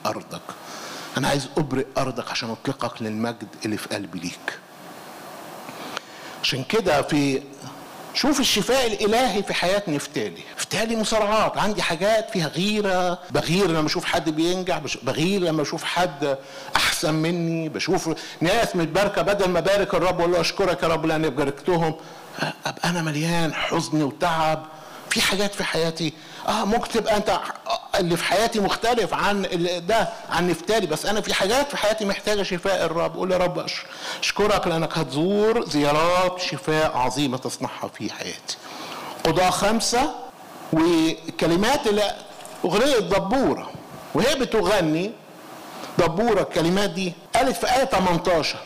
ارضك انا عايز ابرئ ارضك عشان اطلقك للمجد اللي في قلبي ليك عشان كده في شوف الشفاء الالهي في حياه نفتالي نفتالي مصارعات عندي حاجات فيها غيره بغير لما اشوف حد بينجح بغير لما اشوف حد احسن مني بشوف ناس متباركه بدل ما بارك الرب واقول له اشكرك يا رب لاني باركتهم ابقى انا مليان حزن وتعب في حاجات في حياتي اه ممكن تبقى انت اللي في حياتي مختلف عن ده عن نفتالي بس انا في حاجات في حياتي محتاجه شفاء الرب قول يا رب اشكرك لانك هتزور زيارات شفاء عظيمه تصنعها في حياتي قضاء خمسه وكلمات اللي اغنيه دبوره وهي بتغني دبوره الكلمات دي قالت في ايه 18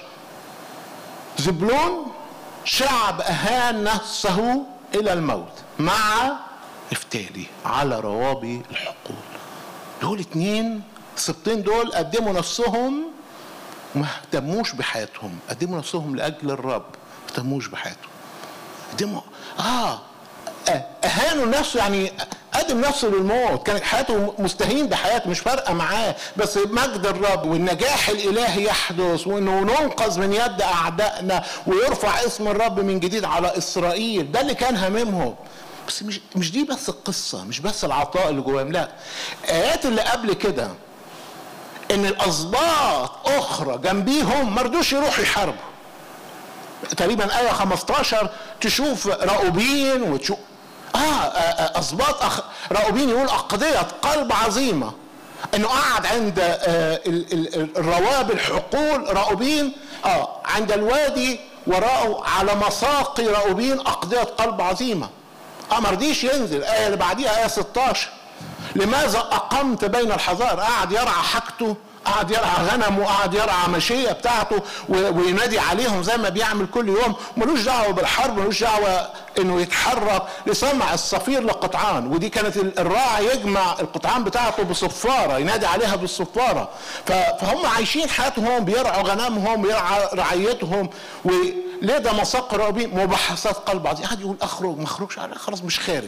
زبلون شعب اهان نفسه الى الموت مع نفتالي على روابي الحقول دول اتنين السبطين دول قدموا نفسهم ما اهتموش بحياتهم قدموا نفسهم لاجل الرب ما اهتموش بحياتهم قدموا اه اهانوا نفسه يعني قدم نفسه للموت كانت حياته مستهين بحياته مش فارقه معاه بس مجد الرب والنجاح الالهي يحدث وانه ننقذ من يد اعدائنا ويرفع اسم الرب من جديد على اسرائيل ده اللي كان هممهم بس مش مش دي بس القصه مش بس العطاء اللي جواهم لا ايات اللي قبل كده ان الاسباط اخرى جنبيهم ما رضوش يروحوا يحاربوا تقريبا آية 15 تشوف راؤوبين وتشوف آه أسباط أخ... راؤوبين يقول أقضية قلب عظيمة إنه قعد عند آه الرواب الحقول راؤوبين آه عند الوادي وراءه على مساقي راؤوبين أقضية قلب عظيمة آه ما رضيش ينزل الآية اللي بعديها آية 16 لماذا أقمت بين الحضار قعد يرعى حاجته قعد يرعى غنم وقعد يرعى مشية بتاعته وينادي عليهم زي ما بيعمل كل يوم ملوش دعوة بالحرب ملوش دعوة انه يتحرك لسمع الصفير لقطعان ودي كانت الراعي يجمع القطعان بتاعته بصفارة ينادي عليها بالصفارة فهم عايشين حياتهم بيرعوا غنمهم بيرعى رعيتهم وليه ده مساق رابين مباحثات قلب عظيم قاعد يقول اخرج ما اخرجش خلاص مش خارج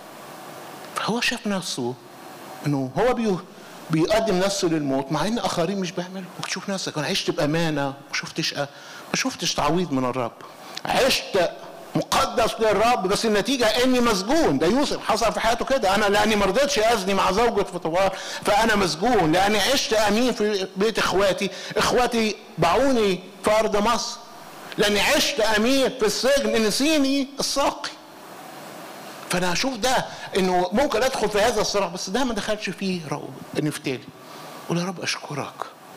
فهو شاف نفسه انه هو بيه بيقدم نفسه للموت مع ان اخرين مش بيعملوا بتشوف نفسك انا عشت بامانه ما شفتش ما شفتش تعويض من الرب عشت مقدس للرب بس النتيجة اني مسجون ده يوسف حصل في حياته كده انا لاني ما رضيتش ازني مع زوجة فطوار فانا مسجون لاني عشت امين في بيت اخواتي اخواتي باعوني في ارض مصر لاني عشت امين في السجن نسيني الساقي فانا اشوف ده انه ممكن ادخل في هذا الصراع بس ده ما دخلش فيه نفتالي قول يا رب اشكرك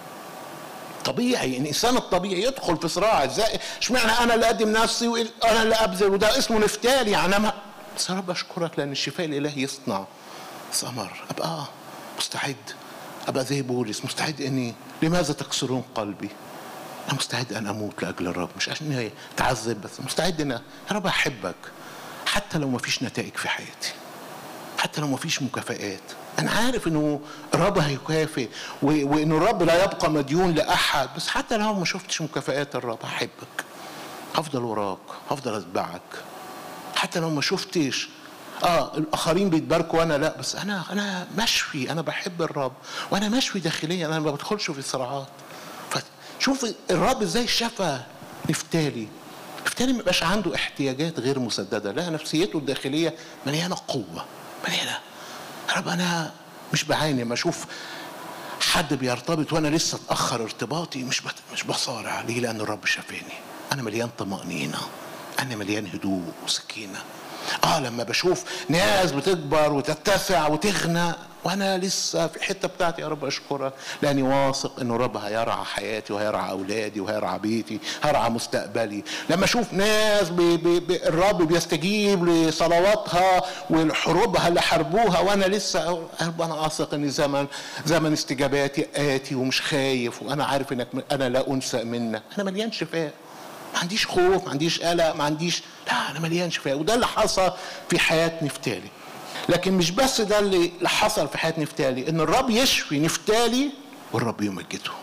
طبيعي الانسان الطبيعي يدخل في صراع ازاي اشمعنى انا اللي اقدم نفسي وانا اللي ابذل وده اسمه نفتالي يعني انا بس يا رب اشكرك لان الشفاء الالهي يصنع ثمر ابقى آه مستعد ابقى زي بولس مستعد اني لماذا تكسرون قلبي انا مستعد ان اموت لاجل الرب مش عشان اتعذب بس مستعد ان يا رب احبك حتى لو ما فيش نتائج في حياتي حتى لو ما فيش مكافآت انا عارف انه الرب هيكافئ وانه الرب لا يبقى مديون لاحد بس حتى لو ما شفتش مكافآت الرب هحبك هفضل وراك هفضل اتبعك حتى لو ما شفتش اه الاخرين بيتباركوا وانا لا بس انا انا مشفي انا بحب الرب وانا مشفي داخليا انا ما بدخلش في صراعات فشوف الرب ازاي شفى نفتالي نفتالي ما يبقاش عنده احتياجات غير مسدده لا نفسيته الداخليه مليانه قوه مليانه رب انا مش بعاني ما اشوف حد بيرتبط وانا لسه اتاخر ارتباطي مش بت... مش بصارع ليه لان الرب شافاني انا مليان طمانينه انا مليان هدوء وسكينه اه لما بشوف ناس بتكبر وتتسع وتغنى وانا لسه في الحته بتاعتي يا رب اشكرك لاني واثق انه الرب هيرعى حياتي وهيرعى اولادي وهيرعى بيتي هيرعى مستقبلي لما اشوف ناس بي بي بي الرب بيستجيب لصلواتها وحروبها اللي حاربوها وانا لسه انا واثق ان زمن زمن استجاباتي اتي ومش خايف وانا عارف انك انا لا انسى منك انا مليان شفاء ما عنديش خوف ما عنديش قلق ما عنديش لا انا مليان شفاء وده اللي حصل في حياه نفتالي لكن مش بس ده اللي حصل في حياه نفتالي ان الرب يشفي نفتالي والرب يمجده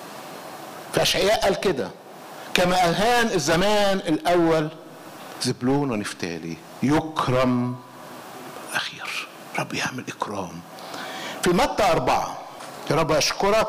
فاشعياء قال كده كما اهان الزمان الاول زبلون ونفتالي يكرم الاخير رب يعمل اكرام في متى أربعة يا رب اشكرك